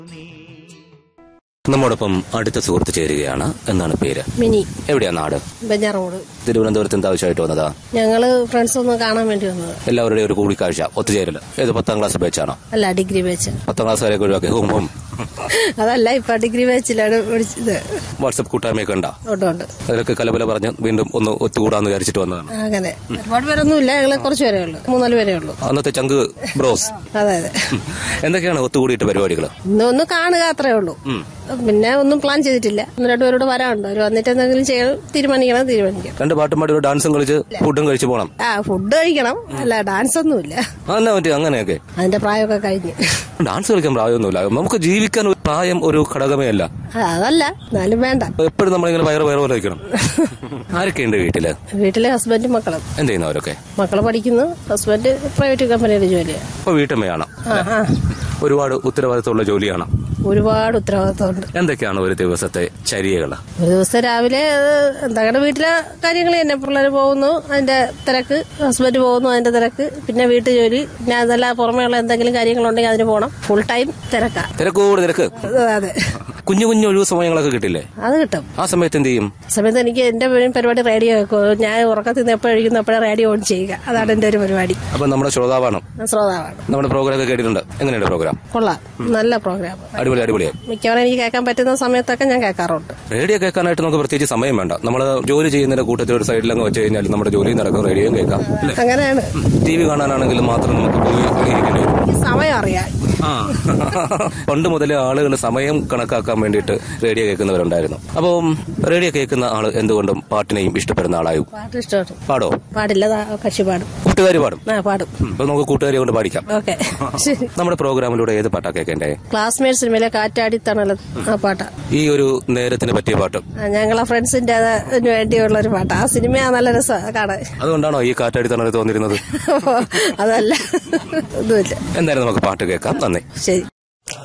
നമ്മോടൊപ്പം അടുത്ത സുഹൃത്ത് ചേരുകയാണ് എന്താണ് പേര് മിനി എവിടെയാ നാട് ബഞ്ഞാറോട് തിരുവനന്തപുരത്ത് എന്ത് ആവശ്യമായിട്ട് വന്നതാ ഞങ്ങള് ഫ്രണ്ട്സ് ഒന്ന് കാണാൻ വേണ്ടി വന്നത് എല്ലാവരുടെയും ഒരു കൂടിക്കാഴ്ച ഒത്തുചേരല് ഏത് പത്താം ക്ലാസ് ബാച്ചാണോ അല്ല ഡിഗ്രി ബാച്ച് പത്താം ക്ലാസ് വരെയൊക്കെ ഒഴിവാക്കി ഹോം ഹോം അതല്ല ഇപ്പൊ ഡിഗ്രി ബാച്ചിലാണ് പഠിച്ചത് വാട്സപ്പ് കൂട്ടായ്മയൊക്കെ ഉണ്ടാ ഉണ്ട് ഉണ്ട് അതിലൊക്കെ കലബല പറഞ്ഞ് വീണ്ടും ഒന്ന് ഒത്തുകൂടാന്ന് വിചാരിച്ചിട്ട് വന്നതാണ് അങ്ങനെ ഒരുപാട് പേരൊന്നുമില്ല ഞങ്ങള് കുറച്ച് പേരേ ഉള്ളൂ മൂന്നാല് പേരേ ഉള്ളൂ അന്നത്തെ ചങ്ക് ബ്രോസ് അതെ അതെ എന്തൊക്കെയാണ് ഒത്തുകൂടിയിട്ട് പരിപാടികൾ ഇന്ന് ഒന്ന് കാണുക അത്രേ ഉള്ളൂ പിന്നെ ഒന്നും പ്ലാൻ ചെയ്തിട്ടില്ല ഒന്ന് രണ്ടുപേരോട് വരാനുണ്ട് അവർ വന്നിട്ട് എന്തെങ്കിലും ചെയ്യണം തീരുമാനിക്കണം തീരുമാനിക്കാം രണ്ട് പാട്ടും പാടി ഒരു ഡാൻസും കളിച്ച് ഫുഡും കഴിച്ചു പോകണം ആ ഫുഡ് കഴിക്കണം അല്ല ഡാൻസ് ഒന്നുമില്ല അതെന്നാ പറ്റി അങ്ങനെയൊക്കെ അതിന്റെ പ്രായമൊക്കെ കഴിഞ്ഞ് ഡാൻസ് കളിക്കാൻ പ്രായമൊന്നുമില്ല നമുക്ക് ജീവിക്കാൻ ഒരു പ്രായം ഒരു ഘടകമേ അല്ല ആ, അതല്ല എന്നാലും വേണ്ട എപ്പോഴും നമ്മളിങ്ങനെ വയറ് വയറ് പോലെ വയ്ക്കണം ആരൊക്കെയുണ്ട് വീട്ടില് വീട്ടിലെ ഹസ്ബൻഡും മക്കളും എന്ത് ചെയ്യുന്നവരൊക്കെ മക്കള് പഠിക്കുന്നു ഹസ്ബൻഡ് പ്രൈവറ്റ് കമ്പനിയുടെ ജോലിയാണ് ഇപ്പൊ വീട്ടമ്മയാണ് ആ ആ ഒരുപാട് ഉത്തരവാദിത്തമുള്ള ജോലിയാണ് ഒരുപാട് ഉത്തരവാദിത്തമുണ്ട് എന്തൊക്കെയാണ് ഒരു ദിവസത്തെ ചര്യകൾ ഒരു ദിവസം രാവിലെ ഏഹ്, എന്താണ് വീട്ടിലെ കാര്യങ്ങൾ തന്നെ പിള്ളേർ പോകുന്നു അതിന്റെ തിരക്ക് ഹസ്ബൻഡ് പോകുന്നു അതിന്റെ തിരക്ക് പിന്നെ വീട്ടു ജോലി പിന്നെ അതല്ല പുറമേയുള്ള എന്തെങ്കിലും കാര്യങ്ങളുണ്ടെങ്കിൽ അതിന് പോകണം ഫുൾ ടൈം തിരക്കാ തിരക്കോട് തിരക്ക് അത് അതെ കുഞ്ഞു കുഞ്ഞു ഒഴിവ് സമയങ്ങളൊക്കെ കിട്ടില്ലേ അത് കിട്ടും ആ സമയത്ത് എന്ത് ചെയ്യും ആ സമയത്ത് എനിക്ക് എന്റെ മെയിൻ പരിപാടി റേഡിയോ വെക്കും ഞാൻ ഉറക്കത്തിൽ നിന്ന് എപ്പോഴും കഴിക്കുന്നു എപ്പോഴും റേഡിയോ ഓൺ ചെയ്യുക അതാണ് എന്റെ ഒരു പരിപാടി അപ്പൊ നമ്മുടെ ശ്രോതാവാണ് ഞാൻ ശ്രോതാവാണ് നമ്മുടെ പ്രോഗ്രാം ഒക്കെ കേട്ടിട്ടുണ്ട് എങ്ങനെയുണ്ട് പ്രോഗ്രാം കൊള്ളാം നല്ല പ്രോഗ്രാം അടിപൊളി അടിപൊളിയായി മിക്കവാറും എനിക്ക് കേൾക്കാൻ പറ്റുന്ന സമയത്തൊക്കെ ഞാൻ കേൾക്കാറുണ്ട് റേഡിയോ കേൾക്കാനായിട്ട് നമുക്ക് പ്രത്യേകിച്ച് സമയം വേണ്ട നമ്മൾ ജോലി ചെയ്യുന്നതിന്റെ കൂട്ടത്തിൽ ഒരു സൈഡിലങ്ങ് വെച്ച് കഴിഞ്ഞാൽ നമ്മുടെ ജോലി നടക്കും റേഡിയോയും കേൾക്കാം അല്ലേ അങ്ങനെയാണ് ടി വി കാണാനാണെങ്കിലും മാത്രം നമുക്ക് പോയി ഇരിക്കേണ്ടി വരും ഈ സമയം അറിയാം ആ പണ്ട് മുതലേ ആളുകൾ സമയം കണക്കാക്കാൻ വേണ്ടിയിട്ട് റേഡിയോ കേൾക്കുന്നവരുണ്ടായിരുന്നു അപ്പം റേഡിയോ കേൾക്കുന്ന ആള് എന്തുകൊണ്ടും പാട്ടിനെയും ഇഷ്ടപ്പെടുന്ന ആളായും പാട്ട് ഇഷ്ടമാണ് പാടോ പാടില്ല ദാ കക്ഷി പാടും കൂട്ടുകാരി പാടും ആ പാടും ഉം, അപ്പൊ നമുക്ക് കൂട്ടുകാരി കൊണ്ട് പാടിക്കാം ഓക്കെ ശരി നമ്മുടെ പ്രോഗ്രാമിലൂടെ ഏത് പാട്ടാ കേൾക്കേണ്ടേ ക്ലാസ്മേറ്റ് സിനിമയിലെ കാറ്റാടി തണല ആ പാട്ടാ ഈ ഒരു നേരത്തിന് പറ്റിയ പാട്ട് ആ, ഞങ്ങളെ ഫ്രണ്ട്സിന്റെ അതിന് വേണ്ടിയുള്ള ഒരു പാട്ടാ ആ സിനിമ നല്ല രസമാണ് കാണാൻ അതുകൊണ്ടാണോ ഈ കാറ്റടി തണല് തോന്നിരുന്നത് അതല്ല ഒന്നുമില്ല എന്തായാലും നമുക്ക് പാട്ട് കേൾക്കാം നന്ദി ശരി